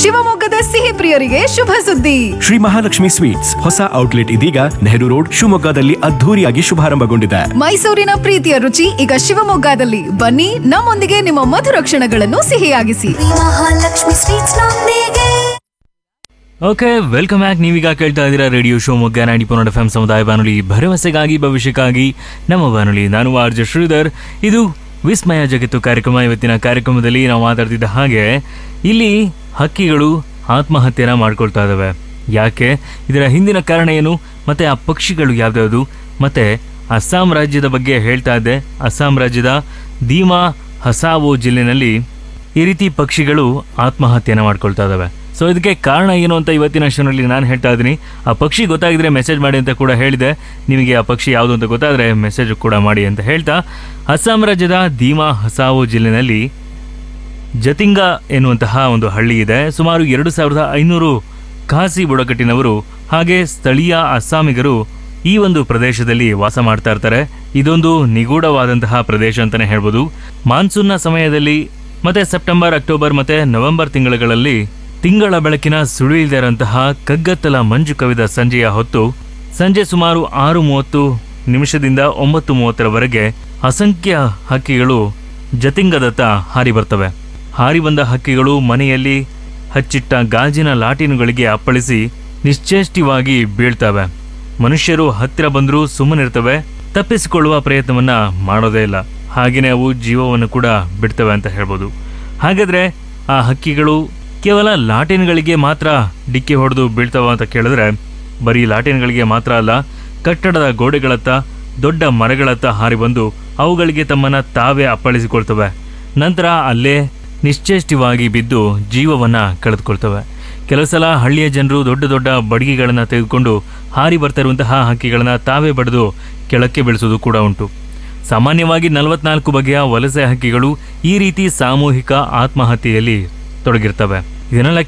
ಶಿವಮೊಗ್ಗದ ಸಿಹಿ ಪ್ರಿಯರಿಗೆ ಶುಭ ಸುದ್ದಿ ಶ್ರೀ ಮಹಾಲಕ್ಷ್ಮಿ ಸ್ವೀಟ್ಸ್ ಹೊಸ ಔಟ್ಲೆಟ್ ಇದೀಗ ನೆಹರು ರೋಡ್ ಶಿವಮೊಗ್ಗದಲ್ಲಿ ಅದ್ಧೂರಿಯಾಗಿ ಶುಭಾರಂಭಗೊಂಡಿದೆ ಮೈಸೂರಿನ ಪ್ರೀತಿಯ ರುಚಿ ಈಗ ಶಿವಮೊಗ್ಗದಲ್ಲಿ ಬನ್ನಿ ನಮ್ಮೊಂದಿಗೆ ನಿಮ್ಮ ಮಧುರ ಕ್ಷಣಗಳನ್ನು ಸಿಹಿಯಾಗಿಸಿ ಮಹಾಲಕ್ಷ್ಮಿ ಸ್ವೀಟ್ಸ್ ನೊಂದಿಗೆ ಓಕೆ ವೆಲ್ಕಮ್ ಬ್ಯಾಕ್ ನೀವೀಗ ಕೇಳ್ತಾ ಇದ್ದೀರಾ radio Shivamogga ninety point F M ಸಮುದಾಯ ಬಾನುಲಿ ಭರವಸೆಗಾಗಿ ಭವಿಷ್ಯಕ್ಕಾಗಿ ನಮ್ಮ ಬಾನುಲಿ ನಾನು ಆರ್ ಜೆ ಶ್ರೀಧರ್ ಇದು ವಿಸ್ಮಯ ಜಗತ್ತು ಕಾರ್ಯಕ್ರಮ ಇವತ್ತಿನ ಕಾರ್ಯಕ್ರಮದಲ್ಲಿ ನಾವು ಮಾತಾಡ್ತಿದ್ದ ಹಾಗೆ ಇಲ್ಲಿ ಹಕ್ಕಿಗಳು ಆತ್ಮಹತ್ಯೆನ ಮಾಡ್ಕೊಳ್ತಾ ಇದ್ದಾವೆ ಯಾಕೆ ಇದರ ಹಿಂದಿನ ಕಾರಣ ಏನು ಮತ್ತು ಆ ಪಕ್ಷಿಗಳು ಯಾವ್ದ್ಯಾವುದು ಮತ್ತು ಅಸ್ಸಾಂ ರಾಜ್ಯದ ಬಗ್ಗೆ ಹೇಳ್ತಾ ಇದ್ದೆ ಅಸ್ಸಾಂ ರಾಜ್ಯದ ದೀಮಾ ಹಸಾವೋ ಜಿಲ್ಲೆನಲ್ಲಿ ಈ ರೀತಿ ಪಕ್ಷಿಗಳು ಆತ್ಮಹತ್ಯೆನ ಮಾಡ್ಕೊಳ್ತಾ ಇದ್ದಾವೆ ಸೊ ಇದಕ್ಕೆ ಕಾರಣ ಏನು ಅಂತ ಇವತ್ತಿನ ಶೋನಲ್ಲಿ ನಾನು ಹೇಳ್ತಾ ಇದ್ದೀನಿ ಆ ಪಕ್ಷಿ ಗೊತ್ತಾಗಿದ್ರೆ ಮೆಸೇಜ್ ಮಾಡಿ ಅಂತ ಕೂಡ ಹೇಳಿದೆ ನಿಮಗೆ ಆ ಪಕ್ಷಿ ಯಾವುದು ಅಂತ ಗೊತ್ತಾದರೆ ಮೆಸೇಜ್ ಕೂಡ ಮಾಡಿ ಅಂತ ಹೇಳ್ತಾ ಅಸ್ಸಾಂ ರಾಜ್ಯದ ದೀಮಾ ಹಸಾವೋ ಜಿಲ್ಲೆನಲ್ಲಿ ಜತಿಂಗ ಎನ್ನುವಂತಹ ಒಂದು ಹಳ್ಳಿ ಇದೆ ಸುಮಾರು ಎರಡು ಸಾವಿರದ ಐನೂರು ಖಾಸಿ ಬುಡಕಟ್ಟಿನವರು ಹಾಗೆ ಸ್ಥಳೀಯ ಅಸ್ಸಾಮಿಗರು ಈ ಒಂದು ಪ್ರದೇಶದಲ್ಲಿ ವಾಸ ಮಾಡ್ತಾ ಇರ್ತಾರೆ ಇದೊಂದು ನಿಗೂಢವಾದಂತಹ ಪ್ರದೇಶ ಅಂತಾನೆ ಹೇಳ್ಬೋದು ಮಾನ್ಸೂನ್ನ ಸಮಯದಲ್ಲಿ ಮತ್ತೆ ಸೆಪ್ಟೆಂಬರ್ ಅಕ್ಟೋಬರ್ ಮತ್ತೆ ನವೆಂಬರ್ ತಿಂಗಳುಗಳಲ್ಲಿ ತಿಂಗಳ ಬೆಳಕಿನ ಸುಳಿಯಿಲ್ದೇ ಇರೋಂತಹ ಕಗ್ಗತ್ತಲ ಮಂಜು ಕವಿದ ಸಂಜೆಯ ಹೊತ್ತು ಸಂಜೆ ಸುಮಾರು ಆರು ಮೂವತ್ತು ನಿಮಿಷದಿಂದ ಒಂಬತ್ತು ಮೂವತ್ತರವರೆಗೆ ಅಸಂಖ್ಯ ಹಕ್ಕಿಗಳು ಜತಿಂಗದತ್ತ ಹಾರಿ ಬರ್ತವೆ ಹಾರಿ ಬಂದ ಹಕ್ಕಿಗಳು ಮನೆಯಲ್ಲಿ ಹಚ್ಚಿಟ್ಟ ಗಾಜಿನ ಲಾಟಿನುಗಳಿಗೆ ಅಪ್ಪಳಿಸಿ ನಿಶ್ಚೇಷ್ಟಿವಾಗಿ ಬೀಳ್ತವೆ ಮನುಷ್ಯರು ಹತ್ತಿರ ಬಂದರೂ ಸುಮ್ಮನಿರ್ತವೆ ತಪ್ಪಿಸಿಕೊಳ್ಳುವ ಪ್ರಯತ್ನವನ್ನ ಮಾಡೋದೇ ಇಲ್ಲ ಹಾಗೆಯೇ ಅವು ಜೀವವನ್ನು ಕೂಡ ಬಿಡ್ತವೆ ಅಂತ ಹೇಳ್ಬೋದು ಹಾಗಾದ್ರೆ ಆ ಹಕ್ಕಿಗಳು ಕೇವಲ ಲಾಟಿನ್ಗಳಿಗೆ ಮಾತ್ರ ಡಿಕ್ಕಿ ಹೊಡೆದು ಬೀಳ್ತವ ಅಂತ ಕೇಳಿದ್ರೆ ಬರೀ ಲಾಟಿನ್ಗಳಿಗೆ ಮಾತ್ರ ಅಲ್ಲ ಕಟ್ಟಡದ ಗೋಡೆಗಳತ್ತ ದೊಡ್ಡ ಮರಗಳತ್ತ ಹಾರಿ ಬಂದು ಅವುಗಳಿಗೆ ತಮ್ಮನ್ನ ತಾವೇ ಅಪ್ಪಳಿಸಿಕೊಳ್ತವೆ ನಂತರ ಅಲ್ಲೇ ನಿಶ್ಚೇಷ್ಟಿವಾಗಿ ಬಿದ್ದು ಜೀವವನ್ನ ಕಳೆದುಕೊಳ್ತವೆ ಕೆಲವು ಸಲ ಹಳ್ಳಿಯ ಜನರು ದೊಡ್ಡ ದೊಡ್ಡ ಬಡಗಿಗಳನ್ನು ತೆಗೆದುಕೊಂಡು ಹಾರಿ ಬರ್ತಾ ಇರುವಂತಹ ಹಕ್ಕಿಗಳನ್ನ ತಾವೇ ಬಡಿದು ಕೆಳಕ್ಕೆ ಬೀಳಿಸೋದು ಕೂಡ ಉಂಟು ಸಾಮಾನ್ಯವಾಗಿ ನಲವತ್ನಾಲ್ಕು ಬಗೆಯ ವಲಸೆ ಹಕ್ಕಿಗಳು ಈ ರೀತಿ ಸಾಮೂಹಿಕ ಆತ್ಮಹತ್ಯೆಯಲ್ಲಿ ತೊಡಗಿರ್ತವೆ ಇದನ್ನೆಲ್ಲ